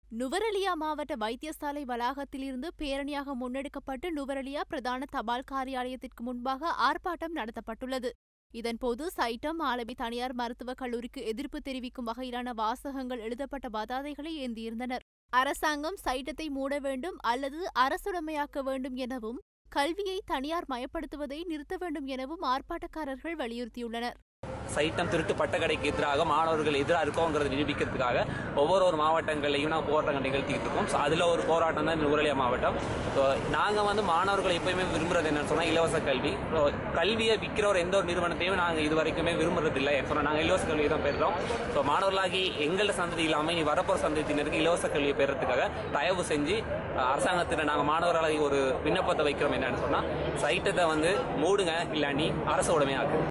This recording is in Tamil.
நுவரெலியா மாவட்ட வைத்தியசாலை வளாகத்திலிருந்து பேரணியாக முன்னெடுக்கப்பட்டு நுவரெலியா பிரதான தபால் காரியாலயத்திற்கு முன்பாக ஆர்ப்பாட்டம் நடத்தப்பட்டுள்ளது இதன்போது சைட்டம் ஆலபி தனியார் மருத்துவக் கல்லூரிக்கு எதிர்ப்பு தெரிவிக்கும் வகையிலான வாசகங்கள் எழுதப்பட்ட பதாதைகளை ஏந்தியிருந்தனர் அரசாங்கம் சைட்டத்தை மூட வேண்டும் அல்லது அரசுடைமையாக்க வேண்டும் எனவும் கல்வியை தனியார் மயப்படுத்துவதை நிறுத்த வேண்டும் எனவும் ஆர்ப்பாட்டக்காரர்கள் வலியுறுத்தியுள்ளனர் சைட்டம் திருட்டு பட்டக்கடைக்கு எதிராக மாணவர்கள் எதிராக இருக்கோங்கிறத நிரூபிக்கிறதுக்காக ஒவ்வொரு ஒரு மாவட்டங்களையும் நாங்கள் போராட்டங்கள் நிகழ்த்திக்கிட்டு இருக்கோம் ஸோ அதில் ஒரு போராட்டம் தான் நுவரெலியா மாவட்டம் ஸோ நாங்கள் வந்து மாணவர்கள் எப்பயுமே விரும்புறது என்னன்னு சொன்னால் இலவச கல்வி ஸோ கல்வியை விற்கிற ஒரு எந்த ஒரு நிறுவனத்தையும் நாங்கள் இது வரைக்குமே விரும்புறது இல்லை சொன்னால் நாங்கள் இலவச கல்வியை தான் பெறுறோம் ஸோ மாணவர்களாகி எங்கள சந்ததி இல்லாமல் இனி வரப்போகிற சந்ததியினருக்கு இலவச கல்வியை பெறதுக்காக தயவு செஞ்சு அரசாங்கத்தில் நாங்கள் மாணவர்களாகி ஒரு விண்ணப்பத்தை வைக்கிறோம் என்னன்னு சொன்னால் சைட்டத்தை வந்து மூடுங்க இல்லாட்டி அரசு உடமையாக்கு